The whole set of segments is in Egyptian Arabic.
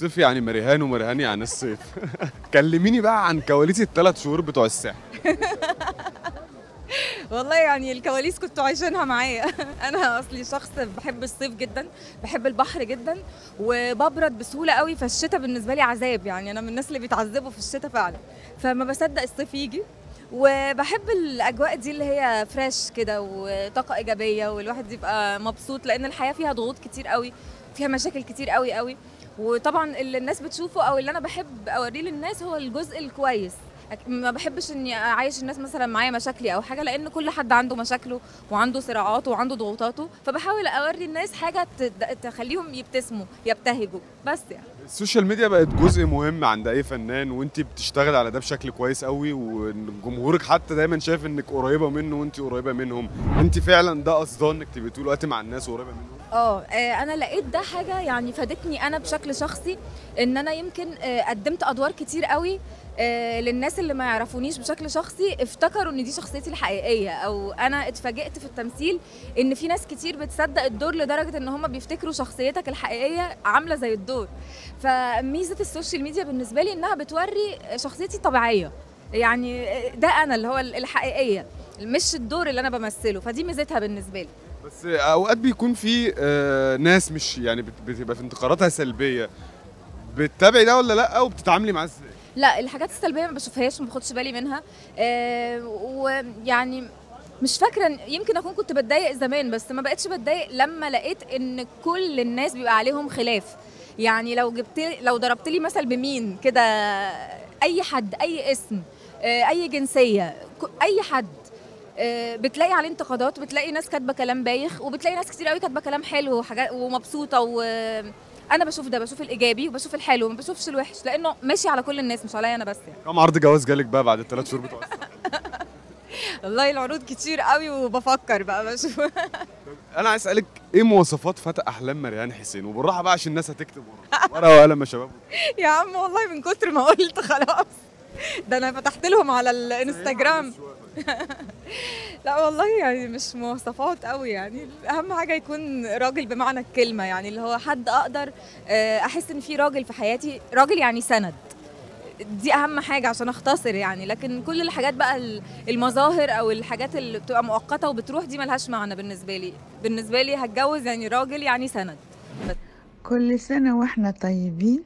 الصيف يعني مريهان ومريهان يعني الصيف كلميني بقى عن كواليس الثلاث شهور بتوع الساحل والله يعني الكواليس كنتوا عايشينها معايا انا اصلي شخص بحب الصيف جدا بحب البحر جدا وببرد بسهوله قوي فالشتاء بالنسبه لي عذاب يعني انا من الناس اللي بيتعذبوا في الشتاء فعلا فما بصدق الصيف يجي وبحب الاجواء دي اللي هي فريش كده وطاقه ايجابيه والواحد يبقى مبسوط لان الحياه فيها ضغوط كتير قوي فيها مشاكل كتير قوي قوي وطبعا اللي الناس بتشوفه او اللي انا بحب اوريه للناس هو الجزء الكويس ما بحبش اني اعيش الناس مثلا معايا مشاكلي او حاجه لان كل حد عنده مشاكله وعنده صراعاته وعنده ضغوطاته فبحاول اوري الناس حاجه تد- تخليهم يبتسموا يبتهجوا بس يعني السوشيال ميديا بقت جزء مهم عند اي فنان وانت بتشتغل على ده بشكل كويس قوي وجمهورك حتى دايما شايف انك قريبه منه وانت قريبه منهم انت فعلا ده قصدها انك تبقي طول الوقت مع الناس وقريبه منهم اه آه، انا لقيت ده حاجه يعني فادتني انا بشكل شخصي ان انا يمكن آه، قدمت ادوار كتير قوي آه، للناس اللي ما يعرفونيش بشكل شخصي افتكروا ان دي شخصيتي الحقيقيه او انا اتفاجئت في التمثيل ان في ناس كتير بتصدق الدور لدرجه ان هم بيفتكروا شخصيتك الحقيقيه عامله زي الدور فميزه السوشيال ميديا بالنسبه لي انها بتوري شخصيتي الطبيعيه يعني ده انا اللي هو الحقيقيه مش الدور اللي انا بمثله فدي ميزتها بالنسبه لي بس اوقات بيكون في آه، ناس مش يعني بت- بتبقى في انتقاداتها سلبيه بتتابعي ده ولا لا وبتتعاملي معاه ازاي لا الحاجات السلبيه ما بشوفهاش ما باخدش بالي منها آه ويعني مش فاكره يمكن اكون كنت بتضايق زمان بس ما بقتش بتضايق لما لقيت ان كل الناس بيبقى عليهم خلاف يعني لو جبت لو ضربت لي مثل بمين كده اي حد اي اسم آه اي جنسيه ك- اي حد آه، بتلاقي عليه انتقادات بتلاقي ناس كاتبه كلام بايخ وبتلاقي ناس كتير قوي كاتبه كلام حلو وحاجات ومبسوطه و انا بشوف ده بشوف الايجابي وبشوف الحلو ما بشوفش الوحش لانه ماشي على كل الناس مش عليا انا بس يعني كم عرض جواز جالك بقى بعد الثلاث شهور بتوع الساحل؟ والله العروض كتير قوي وبفكر بقى بشوف انا عايز اسالك ايه مواصفات فتى احلام مريان حسين وبالراحه بقى عشان الناس هتكتب ورا ورقه وقلم يا شباب يا عم والله من كتر ما قلت خلاص ده انا فتحت لهم على الانستجرام لا والله يعني مش مواصفات قوي يعني اهم حاجه يكون راجل بمعنى الكلمه يعني اللي هو حد اقدر آه، احس ان في راجل في حياتي راجل يعني سند دي اهم حاجه عشان اختصر يعني لكن كل الحاجات بقى ال- المظاهر او الحاجات اللي بتبقى مؤقته وبتروح دي ملهاش معنى بالنسبه لي بالنسبه لي هتجوز يعني راجل يعني سند كل سنة واحنا طيبين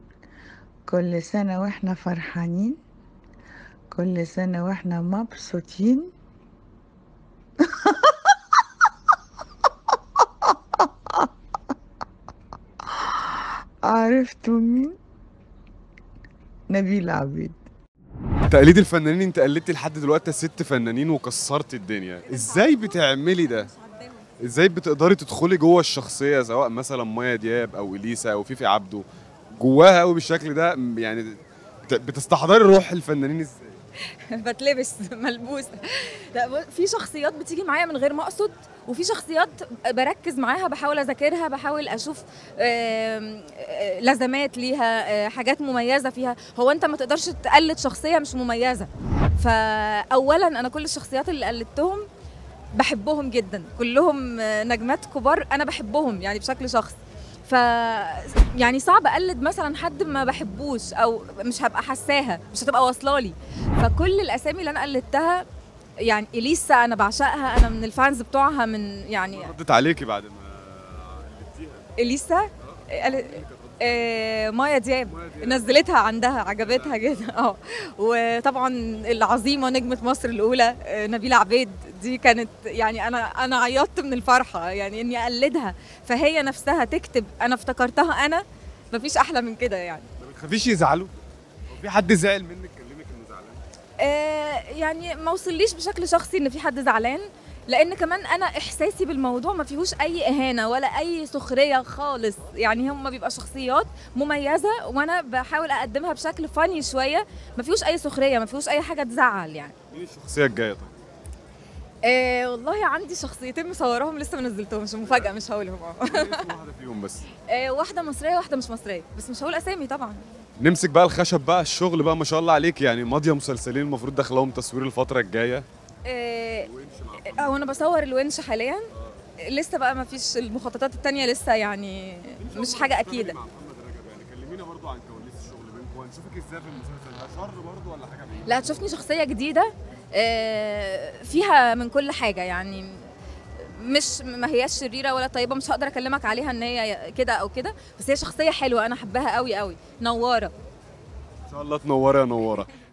كل سنة واحنا فرحانين كل سنة واحنا مبسوطين عرفتوا مين؟ نبيل عبيد تقليد الفنانين انت قلدتي لحد دلوقتي ست فنانين وكسرتي الدنيا ازاي بتعملي ده ازاي بتقدري تدخلي جوه الشخصيه سواء مثلا مايا دياب او اليسا او فيفي عبده جواها قوي بالشكل ده م- يعني بت- بتستحضري روح الفنانين ازاي بتلبس ملبوسه لا بص، في شخصيات بتيجي معايا من غير ما اقصد وفي شخصيات بركز معاها بحاول اذاكرها بحاول اشوف آم، آه، لازمات ليها آه، حاجات مميزه فيها هو انت ما تقدرش تقلد شخصيه مش مميزه فاولا انا كل الشخصيات اللي قلدتهم بحبهم جدا كلهم آه، نجمات كبار انا بحبهم يعني بشكل شخصي ف يعني صعب اقلد مثلا حد ما بحبوش او مش هبقى حساها مش هتبقى واصله لي فكل الاسامي اللي انا قلدتها يعني اليسا انا بعشقها انا من الفانز بتوعها من يعني ردت عليكي بعد ما قلدتيها اليسا قال- آه، مايا دياب نزلتها عندها عجبتها جدا اه وطبعا العظيمه نجمه مصر الاولى آه، نبيله عبيد دي كانت يعني انا انا عيطت من الفرحه يعني اني اقلدها فهي نفسها تكتب انا افتكرتها انا مفيش احلى من كده يعني ما بتخافيش يزعلوا هو في حد زعل منك كلمك انه زعلان آه، يعني ما وصليش بشكل شخصي ان في حد زعلان لان كمان انا احساسي بالموضوع ما فيهوش اي اهانه ولا اي سخريه خالص يعني هم بيبقى شخصيات مميزه وانا بحاول اقدمها بشكل فاني شويه ما فيهوش اي سخريه ما فيهوش اي حاجه تزعل يعني مين الشخصيه الجايه طيب آه والله عندي شخصيتين مصوراهم لسه ما نزلتهمش مفاجاه مش هقولهم اه اسم واحده فيهم بس آه، واحده مصريه واحده مش مصريه بس مش هقول اسامي طبعا نمسك بقى الخشب بقى الشغل بقى ما شاء الله عليك يعني ماضيه مسلسلين المفروض داخلهم تصوير الفتره الجايه آه، هو انا بصور الونش حاليا لسه بقى ما فيش المخططات التانية لسه يعني مش حاجة أكيدة برضو عن كواليس الشغل بينكم هنشوفك ازاي في المسلسل ده شر برضو ولا حاجه بعيده لا هتشوفني شخصيه جديده آه، فيها من كل حاجه يعني مش ما هياش شريره ولا طيبه مش هقدر اكلمك عليها ان هي كده او كده بس هي شخصيه حلوه انا حباها قوي قوي نواره ان شاء الله تنوري يا نوره